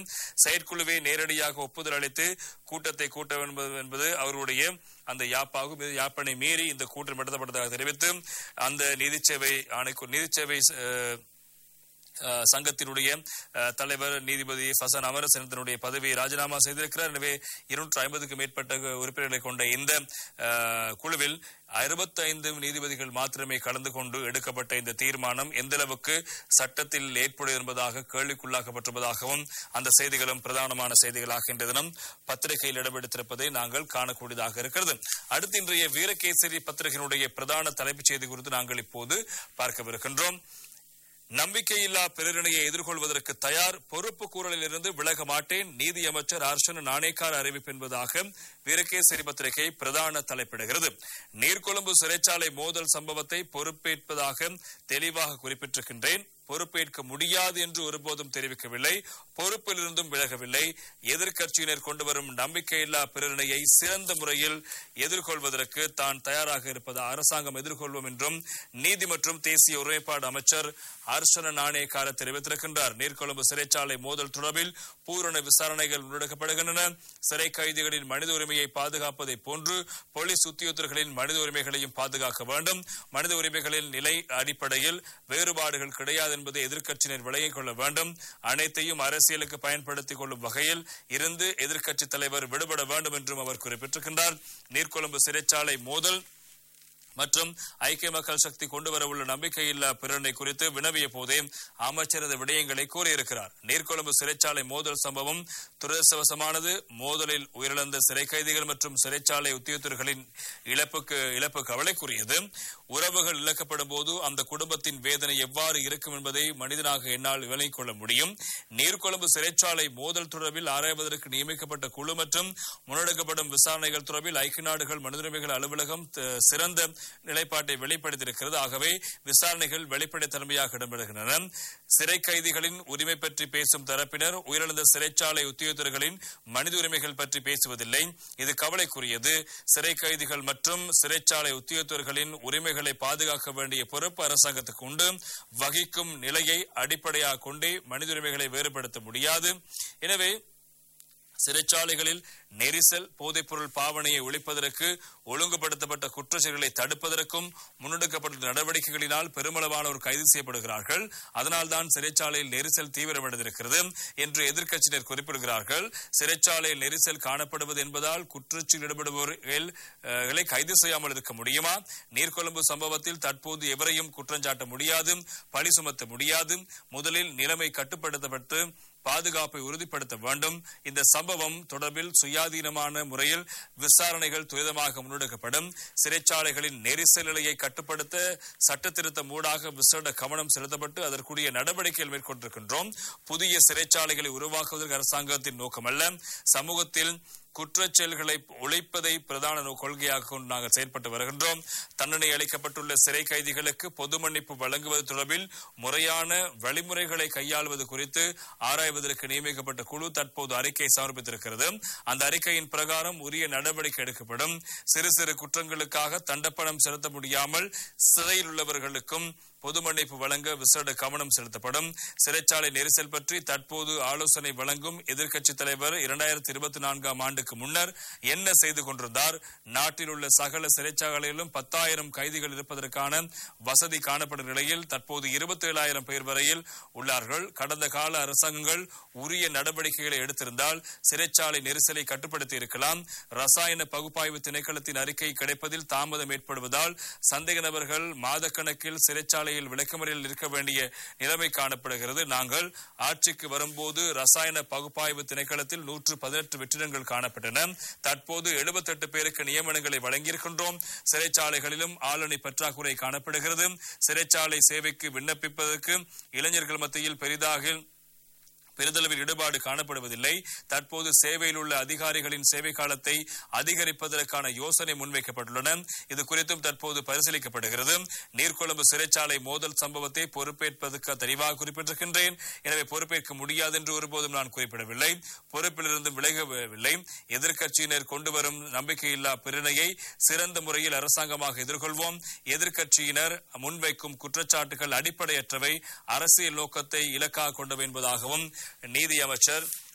செயற்குழுவே நேரடியாக ஒப்புதல் அளித்து கூட்டத்தை கூட்ட என்பது என்பது அவருடைய அந்த யாப்பாகும் இது யாப்பனை மீறி இந்த கூட்டம் நடத்தப்பட்டதாக தெரிவித்து அந்த நீதிச்சேவை ஆணைக்கு நீதிச்சேவை அஹ், அஹ், சங்கத்தினுடைய அஹ், தலைவர் நீதிபதி ஃபசன் அமரசனத்தினுடைய பதவியை ராஜினாமா செய்திருக்கிறார் எனவே இருநூற்று ஐம்பதுக்கும் மேற்பட்ட உறுப்பினர்களை கொண்ட இந்த அஹ், குழுவில் அறுபத்தைந்து நீதிபதிகள் மாத்திரமே கலந்து கொண்டு எடுக்கப்பட்ட இந்த தீர்மானம் எந்த அளவுக்கு சட்டத்தில் ஏற்புடையது என்பதாக கேள்விக்குள்ளாக்கப்பட்டிருப்பதாகவும் அந்த செய்திகளும் பிரதானமான செய்திகளாக இன்றைய தினம் பத்திரிகையில் இடம்பெடுத்திருப்பதை நாங்கள் காணக்கூடியதாக இருக்கிறது அடுத்து இன்றைய வீரகேசரி பத்திரிகையினுடைய பிரதான தலைப்புச் செய்தி குறித்து நாங்கள் இப்போது பார்க்கவிருக்கின்றோம் நம்பிக்கையில்லா பிரேரணையை எதிர்கொள்வதற்கு தயார் பொறுப்பு கூறலில் இருந்து விலக மாட்டேன் நீதி அமைச்சர் அர்ஷன் நாணேக்கார் அறிவிப்பு என்பதாக வீரகேசரி பத்திரிகை பிரதான தலைப்பிடுகிறது நீர்கொழும்பு சிறைச்சாலை மோதல் சம்பவத்தை பொறுப்பேற்பதாக தெளிவாக குறிப்பிட்டிருக்கின்றேன் பொறுப்பேற்க முடியாது என்று ஒருபோதும் தெரிவிக்கவில்லை பொறுப்பிலிருந்தும் விலகவில்லை எதிர்க்கட்சியினர் கொண்டு வரும் நம்பிக்கையில்லா பிரேரணையை சிறந்த முறையில் எதிர்கொள்வதற்கு தான் தயாராக இருப்பது அரசாங்கம் எதிர்கொள்வோம் என்றும் நீதி மற்றும் தேசிய ஒருமைப்பாடு அமைச்சர் அர்ஷன நாணயக்கார தெரிவித்திருக்கின்றார் நீர்கொழும்பு சிறைச்சாலை மோதல் தொடர்பில் பூரண விசாரணைகள் முன்னெடுக்கப்படுகின்றன சிறை கைதிகளின் மனித உரிமையை பாதுகாப்பதை போன்று போலீஸ் உத்தியோகர்களின் மனித உரிமைகளையும் பாதுகாக்க வேண்டும் மனித உரிமைகளின் நிலை அடிப்படையில் வேறுபாடுகள் கிடையாது என்பதை எதிர்க்கட்சியினர் விலகிக் கொள்ள வேண்டும் அனைத்தையும் அரசியலுக்கு பயன்படுத்திக் கொள்ளும் வகையில் இருந்து எதிர்க்கட்சித் தலைவர் விடுபட வேண்டும் என்றும் அவர் குறிப்பிட்டிருக்கின்றார் நீர்கொழும்பு சிறைச்சாலை மோதல் மற்றும் ஐக்கிய மக்கள் சக்தி கொண்டு வரவுள்ள நம்பிக்கையில்லா பிரேரணை குறித்து வினவிய போதே அமைச்சர் இந்த விடயங்களை கூறியிருக்கிறார் நீர்கொழும்பு சிறைச்சாலை மோதல் சம்பவம் துரதிருஷ்டவசமானது மோதலில் உயிரிழந்த சிறை கைதிகள் மற்றும் சிறைச்சாலை உத்தியோகத்தர்களின் இழப்புக்கு இழப்பு கவலைக்குரியது உறவுகள் இழக்கப்படும் போது அந்த குடும்பத்தின் வேதனை எவ்வாறு இருக்கும் என்பதை மனிதனாக என்னால் விலகிக் கொள்ள முடியும் நீர்கொழும்பு சிறைச்சாலை மோதல் தொடர்பில் ஆராய்வதற்கு நியமிக்கப்பட்ட குழு மற்றும் முன்னெடுக்கப்படும் விசாரணைகள் தொடர்பில் ஐக்கிய நாடுகள் மனித உரிமைகள் அலுவலகம் த- சிறந்த நிலைப்பாட்டை வெளிப்படுத்தியிருக்கிறது ஆகவே விசாரணைகள் வெளிப்படைத்தன்மையாக இடம்பெறுகின்றன சிறை கைதிகளின் உரிமை பற்றி பேசும் தரப்பினர் உயிரிழந்த சிறைச்சாலை உத்தியோகத்தர்களின் மனித உரிமைகள் பற்றி பேசுவதில்லை இது கவலைக்குரியது சிறை கைதிகள் மற்றும் சிறைச்சாலை உத்தியோகத்தர்களின் உரிமைகளை பாதுகாக்க வேண்டிய பொறுப்பு அரசாங்கத்துக்கு உண்டு வகிக்கும் நிலையை அடிப்படையாக கொண்டே மனித உரிமைகளை வேறுபடுத்த முடியாது எனவே சிறைச்சாலைகளில் நெரிசல் போதைப்பொருள் பாவனையை ஒழிப்பதற்கு ஒழுங்குபடுத்தப்பட்ட குற்றச்செயல்களை தடுப்பதற்கும் முன்னெடுக்கப்பட்ட நடவடிக்கைகளினால் பெருமளவானோர் கைது செய்யப்படுகிறார்கள் அதனால்தான் சிறைச்சாலையில் நெரிசல் தீவிரமடைந்திருக்கிறது என்று எதிர்க்கட்சியினர் குறிப்பிடுகிறார்கள் சிறைச்சாலையில் நெரிசல் காணப்படுவது என்பதால் குற்றச்செயல் ஈடுபடுபவர்கள் அஹ், களை கைது செய்யாமல் இருக்க முடியுமா நீர்கொழும்பு சம்பவத்தில் தற்போது எவரையும் குற்றஞ்சாட்ட முடியாது பழி சுமத்த முடியாது முதலில் நிலைமை கட்டுப்படுத்தப்பட்டு பாதுகாப்பை உறுதிப்படுத்த வேண்டும் இந்த சம்பவம் தொடர்பில் சுயாதீனமான முறையில் விசாரணைகள் துரிதமாக முன்னெடுக்கப்படும் சிறைச்சாலைகளின் நெரிசல் நிலையை கட்டுப்படுத்த சட்ட திருத்தம் ஊடாக விசேட கவனம் செலுத்தப்பட்டு அதற்குரிய நடவடிக்கைகள் மேற்கொண்டிருக்கின்றோம் புதிய சிறைச்சாலைகளை உருவாக்குவதற்கு அரசாங்கத்தின் நோக்கமல்ல சமூகத்தில் குற்றச் செயல்களை ஒழிப்பதை பிரதான நோ- கொள்கையாக கொண்டு நாங்கள் செயல்பட்டு வருகின்றோம் தண்டனை அளிக்கப்பட்டுள்ள சிறை கைதிகளுக்கு பொது மன்னிப்பு வழங்குவது தொடர்பில் முறையான வழிமுறைகளை கையாளுவது குறித்து ஆராய்வதற்கு நியமிக்கப்பட்ட குழு தற்போது அறிக்கை சமர்ப்பித்திருக்கிறது அந்த அறிக்கையின் பிரகாரம் உரிய நடவடிக்கை எடுக்கப்படும் சிறு சிறு குற்றங்களுக்காக தண்டப்பணம் செலுத்த முடியாமல் சிறையில் உள்ளவர்களுக்கும் பொது மன்னிப்பு வழங்க விசேட கவனம் செலுத்தப்படும் சிறைச்சாலை நெரிசல் பற்றி தற்போது ஆலோசனை வழங்கும் எதிர்க்கட்சித் தலைவர் இரண்டாயிரத்தி இருபத்தி நான்காம் ஆண்டுக்கு முன்னர் என்ன செய்து கொண்டிருந்தார் நாட்டில் உள்ள சகல சிறைச்சாலைகளிலும் பத்தாயிரம் கைதிகள் இருப்பதற்கான வசதி காணப்படும் நிலையில் தற்போது இருபத்தி ஏழாயிரம் பேர் வரையில் உள்ளார்கள் கடந்த கால அரசாங்கங்கள் உரிய நடவடிக்கைகளை எடுத்திருந்தால் சிறைச்சாலை நெரிசலை கட்டுப்படுத்தி இருக்கலாம் ரசாயன பகுப்பாய்வு திணைக்களத்தின் அறிக்கை கிடைப்பதில் தாமதம் ஏற்படுவதால் சந்தேக நபர்கள் மாதக்கணக்கில் சிறைச்சாலையில் விளக்கமறியல் இருக்க வேண்டிய நிலைமை காணப்படுகிறது நாங்கள் ஆட்சிக்கு வரும்போது ரசாயன பகுப்பாய்வு திணைக்களத்தில் நூற்று பதினெட்டு வெற்றிடங்கள் காணப்பட்டன தற்போது 78 பேருக்கு நியமனங்களை வழங்கியிருக்கின்றோம் சிறைச்சாலைகளிலும் ஆளுநை பற்றாக்குறை காணப்படுகிறது சிறைச்சாலை சேவைக்கு விண்ணப்பிப்பதற்கு இளைஞர்கள் மத்தியில் பெரிதாக பெரிதளவில் ஈடுபாடு காணப்படுவதில்லை தற்போது சேவையில் உள்ள அதிகாரிகளின் சேவை காலத்தை அதிகரிப்பதற்கான யோசனை முன்வைக்கப்பட்டுள்ளன இது குறித்தும் தற்போது பரிசீலிக்கப்படுகிறது நீர்கொழும்பு சிறைச்சாலை மோதல் சம்பவத்தை பொறுப்பேற்பதற்கு தெளிவாக குறிப்பிட்டிருக்கின்றேன் எனவே பொறுப்பேற்க முடியாது என்று ஒருபோதும் நான் குறிப்பிடவில்லை பொறுப்பிலிருந்து விலகவில்லை எதிர்க்கட்சியினர் கொண்டு வரும் நம்பிக்கையில்லா பிரிணையை சிறந்த முறையில் அரசாங்கமாக எதிர்கொள்வோம் எதிர்க்கட்சியினர் முன்வைக்கும் குற்றச்சாட்டுகள் அடிப்படையற்றவை அரசியல் நோக்கத்தை இலக்காக கொண்டவை என்பதாகவும் நீதி அமைச்சர்